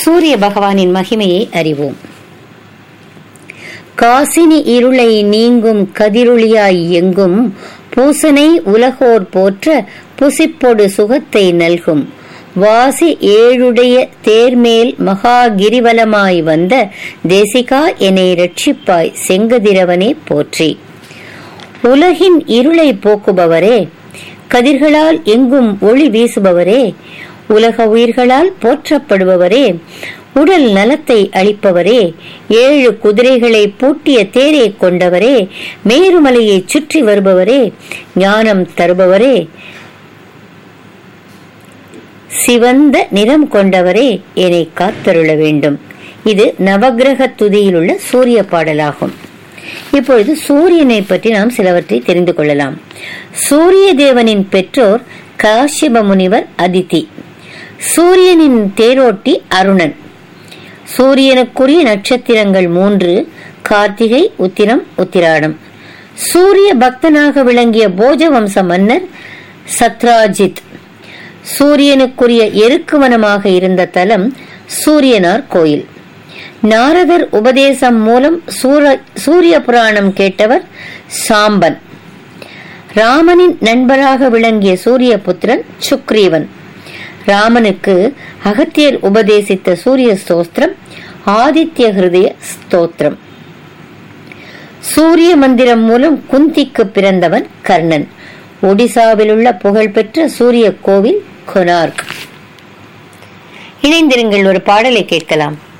சூரிய பகவானின் மகிமையை அறிவோம் காசினி இருளை நீங்கும் கதிரொளியாய் எங்கும் பூசனை உலகோர் போற்ற புசிப்பொடு சுகத்தை நல்கும் வாசி ஏழுடைய தேர்மேல் மகா கிரிவலமாய் வந்த தேசிகா என்னை ரட்சிப்பாய் செங்கதிரவனே போற்றி உலகின் இருளை போக்குபவரே கதிர்களால் எங்கும் ஒளி வீசுபவரே உலக உயிர்களால் போற்றப்படுபவரே உடல் நலத்தை அளிப்பவரே ஏழு குதிரைகளை பூட்டிய தேரை கொண்டவரே மேருமலையை சுற்றி வருபவரே ஞானம் தருபவரே சிவந்த நிறம் கொண்டவரே என்னை காத்தருள வேண்டும் இது நவகிரக துதியில் உள்ள சூரிய பாடலாகும் இப்பொழுது சூரியனை பற்றி நாம் சிலவற்றை தெரிந்து கொள்ளலாம் சூரிய தேவனின் பெற்றோர் காஷ்யப முனிவர் அதிதி சூரியனின் தேரோட்டி அருணன் சூரியனுக்குரிய நட்சத்திரங்கள் மூன்று கார்த்திகை உத்திரம் உத்திராடம் சூரிய பக்தனாக விளங்கிய போஜவம்ச மன்னர் சத்ராஜித் சூரியனுக்குரிய எருக்குவனமாக இருந்த தலம் சூரியனார் கோயில் நாரதர் உபதேசம் மூலம் சூரிய புராணம் கேட்டவர் சாம்பன் ராமனின் நண்பராக விளங்கிய சூரிய புத்திரன் சுக்ரீவன் ராமனுக்கு அகத்தியர் உபதேசித்த சூரிய ஸ்தோத்திரம் ஆதித்ய ஹிருதய ஸ்தோத்திரம் சூரிய மந்திரம் மூலம் குந்திக்கு பிறந்தவன் கர்ணன் ஒடிசாவில் உள்ள புகழ்பெற்ற சூரிய கோவில் கொனார்க் இணைந்திருங்கள் ஒரு பாடலை கேட்கலாம்